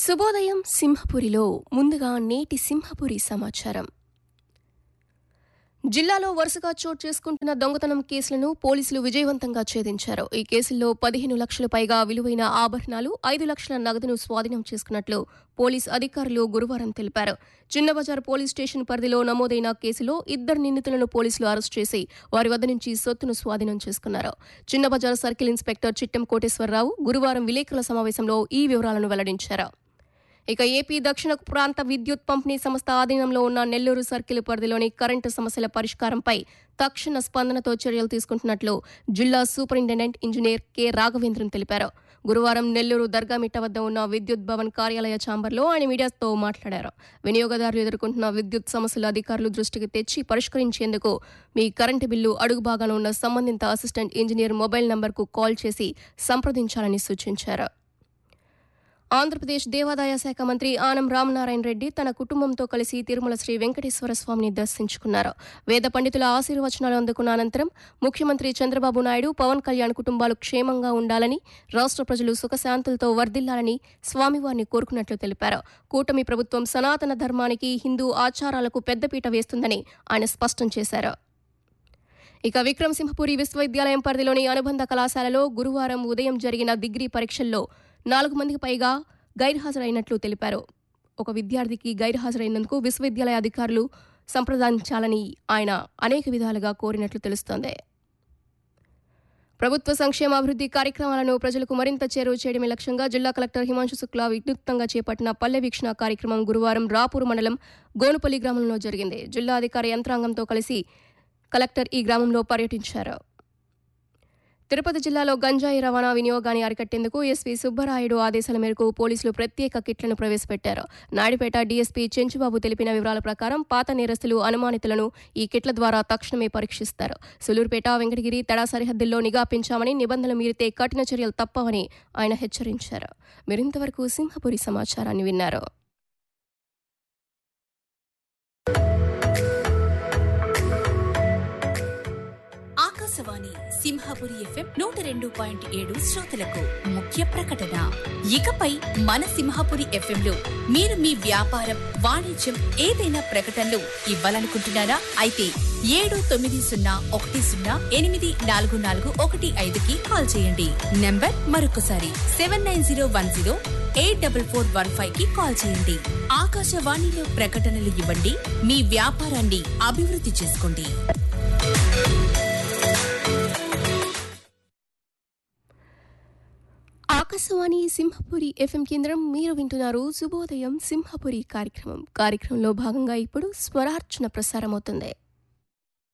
శుభోదయం సింహపురిలో ముందుగా నేటి సింహపురి సమాచారం జిల్లాలో వరుసగా చోటు చేసుకుంటున్న దొంగతనం కేసులను పోలీసులు విజయవంతంగా ఛేదించారు ఈ కేసుల్లో పదిహేను లక్షల పైగా విలువైన ఆభరణాలు ఐదు లక్షల నగదును స్వాధీనం చేసుకున్నట్లు పోలీస్ అధికారులు గురువారం తెలిపారు చిన్నబజార్ పోలీస్ స్టేషన్ పరిధిలో నమోదైన కేసులో ఇద్దరు నిందితులను పోలీసులు అరెస్ట్ చేసి వారి వద్ద నుంచి సొత్తును స్వాధీనం చేసుకున్నారు చిన్నబజార్ సర్కిల్ ఇన్స్పెక్టర్ చిట్టెం కోటేశ్వరరావు గురువారం విలేకరుల సమావేశంలో ఈ వివరాలను వెల్లడించారు ఇక ఏపీ దక్షిణ ప్రాంత విద్యుత్ పంపిణీ సంస్థ ఆధీనంలో ఉన్న నెల్లూరు సర్కిల్ పరిధిలోని కరెంటు సమస్యల పరిష్కారంపై తక్షణ స్పందనతో చర్యలు తీసుకుంటున్నట్లు జిల్లా సూపరింటెండెంట్ ఇంజనీర్ కె రాఘవేంద్రన్ తెలిపారు గురువారం నెల్లూరు దర్గామిట్ట వద్ద ఉన్న విద్యుత్ భవన్ కార్యాలయ ఛాంబర్లో ఆయన మీడియాతో మాట్లాడారు వినియోగదారులు ఎదుర్కొంటున్న విద్యుత్ సమస్యలు అధికారులు దృష్టికి తెచ్చి పరిష్కరించేందుకు మీ కరెంటు బిల్లు అడుగు భాగాన ఉన్న సంబంధిత అసిస్టెంట్ ఇంజనీర్ మొబైల్ నంబర్కు కాల్ చేసి సంప్రదించాలని సూచించారు ఆంధ్రప్రదేశ్ దేవాదాయ శాఖ మంత్రి ఆనం రామనారాయణ రెడ్డి తన కుటుంబంతో కలిసి తిరుమల శ్రీ వెంకటేశ్వర స్వామిని దర్శించుకున్నారు వేద పండితుల ఆశీర్వచనాలు అందుకున్న అనంతరం ముఖ్యమంత్రి చంద్రబాబు నాయుడు పవన్ కళ్యాణ్ కుటుంబాలు క్షేమంగా ఉండాలని రాష్ట్ర ప్రజలు సుఖశాంతులతో వర్ధిల్లాలని స్వామివారిని కోరుకున్నట్లు తెలిపారు కూటమి ప్రభుత్వం సనాతన ధర్మానికి హిందూ ఆచారాలకు పెద్దపీట వేస్తుందని ఆయన స్పష్టం చేశారు ఇక విక్రమసింహపురి విశ్వవిద్యాలయం పరిధిలోని అనుబంధ కళాశాలలో గురువారం ఉదయం జరిగిన డిగ్రీ పరీక్షల్లో నాలుగు మందికి పైగా గైర్హాజరైనట్లు తెలిపారు ఒక విద్యార్థికి గైర్హాజరైనందుకు విశ్వవిద్యాలయ అధికారులు సంప్రదించాలని ఆయన అనేక విధాలుగా కోరినట్లు తెలుస్తోంది ప్రభుత్వ సంక్షేమాభివృద్ధి కార్యక్రమాలను ప్రజలకు మరింత చేరువ చేయడమే లక్ష్యంగా జిల్లా కలెక్టర్ హిమాంశు శుక్లా వినూత్నంగా చేపట్టిన పల్లె వీక్షణ కార్యక్రమం గురువారం రాపూర్ మండలం గోనుపల్లి గ్రామంలో జరిగింది జిల్లా అధికార యంత్రాంగంతో కలిసి కలెక్టర్ ఈ గ్రామంలో పర్యటించారు తిరుపతి జిల్లాలో గంజాయి రవాణా వినియోగాన్ని అరికట్టేందుకు ఎస్పీ సుబ్బరాయుడు ఆదేశాల మేరకు పోలీసులు ప్రత్యేక కిట్లను ప్రవేశపెట్టారు నాయుడుపేట డీఎస్పీ చెంచుబాబు తెలిపిన వివరాల ప్రకారం పాత నేరస్తులు అనుమానితులను ఈ కిట్ల ద్వారా తక్షణమే పరీక్షిస్తారు సులూరుపేట వెంకటగిరి తడా సరిహద్దుల్లో నిఘా పెంచామని నిబంధనలు మీరితే కఠిన చర్యలు తప్పవని ఆయన హెచ్చరించారు మరింతవరకు సింహపురి సమాచారాన్ని విన్నారు ఆకాశవాణి సింహాపురి ఎఫ్ఎం నూట రెండు పాయింట్ ఏడు శ్రోతలకు ముఖ్య ప్రకటన ఇకపై మన సింహాపురి ఎఫ్ఎం లో మీరు మీ వ్యాపారం వాణిజ్యం ఏదైనా ప్రకటనలు ఇవ్వాలనుకుంటున్నారా అయితే ఏడు తొమ్మిది సున్నా ఒకటి సున్నా ఎనిమిది నాలుగు నాలుగు ఒకటి ఐదుకి కాల్ చేయండి నంబర్ మరొకసారి seven nine zero one zero eight double four one five కి కాల్ చేయండి ఆకాశవాణిలో ప్రకటనలు ఇవ్వండి మీ వ్యాపారాన్ని అభివృద్ధి చేసుకోండి ఆకాశవాణి సింహపురి ఎఫ్ఎం కేంద్రం మీరు వింటున్నారు శుభోదయం సింహపురి కార్యక్రమం కార్యక్రమంలో భాగంగా ఇప్పుడు స్వరార్చన ప్రసారమవుతుంది